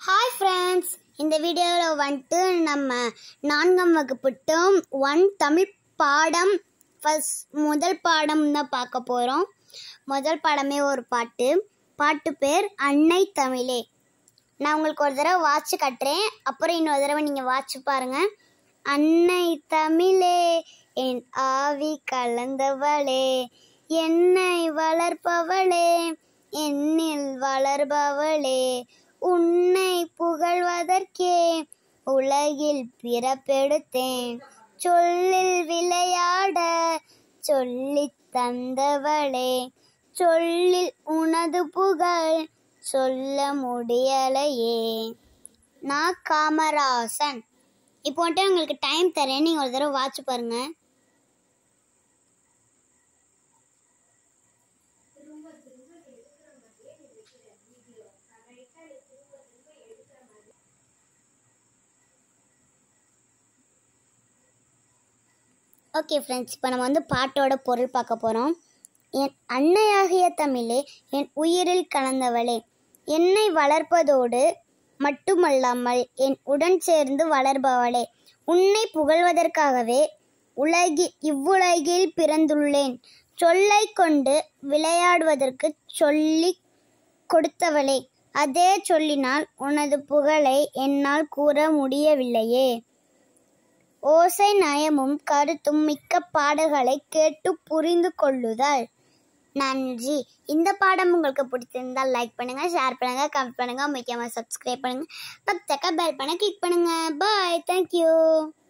hi friends இந்த வீடியோவில் வந்துட்டு நம்ம நான்காம் வகுப்பு டேர்ம் ஒன் தமிழ் பாடம் ஃபஸ்ட் முதல் பாடம் தான் பார்க்க போகிறோம் முதல் பாடமே ஒரு பாட்டு பாட்டு பேர் அன்னை தமிழே நான் உங்களுக்கு ஒரு தடவை வாட்ச் கட்டுறேன் அப்புறம் இன்னொரு தடவை நீங்கள் வாட்ச் பாருங்க அன்னை தமிழே என் ஆவி கலந்தவளே என்னை வளர்ப்பவளே என்னில் வளர்பவளே உன்னை புகழ்வதற்கே உலகில் பிறப்பெடுத்தேன் சொல்லில் விளையாட சொல்லித் தந்தவளே சொல்லில் உனது புகழ் சொல்ல முடியலையே நான் காமராசன் இப்போ வந்துட்டு உங்களுக்கு டைம் தரேன் நீங்கள் ஒரு தடவை வாட்ச் பாருங்க ஓகே ஃப்ரெண்ட்ஸ் இப்போ நம்ம வந்து பாட்டோட பொருள் பார்க்க போகிறோம் என் அன்னையாகிய தமிழே என் உயிரில் கலந்தவளே என்னை வளர்ப்பதோடு மட்டுமல்லாமல் என் உடன் சேர்ந்து வளர்பவளே உன்னை புகழ்வதற்காகவே உலகி இவ்வுலகில் பிறந்துள்ளேன் சொல்லை கொண்டு விளையாடுவதற்கு சொல்லி கொடுத்தவளே அதே சொல்லினால் உனது புகழை என்னால் கூற முடியவில்லையே ஓசை நயமும் கருத்தும் மிக்க பாடல்களை கேட்டு புரிந்து கொள்ளுதல் நன்றி இந்த பாடம் உங்களுக்கு பிடிச்சிருந்தால் லைக் பண்ணுங்க ஷேர் பண்ணுங்க கமெண்ட் பண்ணுங்க முக்கியமாக சப்ஸ்கிரைப் பண்ணுங்க பக்கத்தக்க பெல் பண்ண கிளிக் பண்ணுங்க பாய் தேங்க்யூ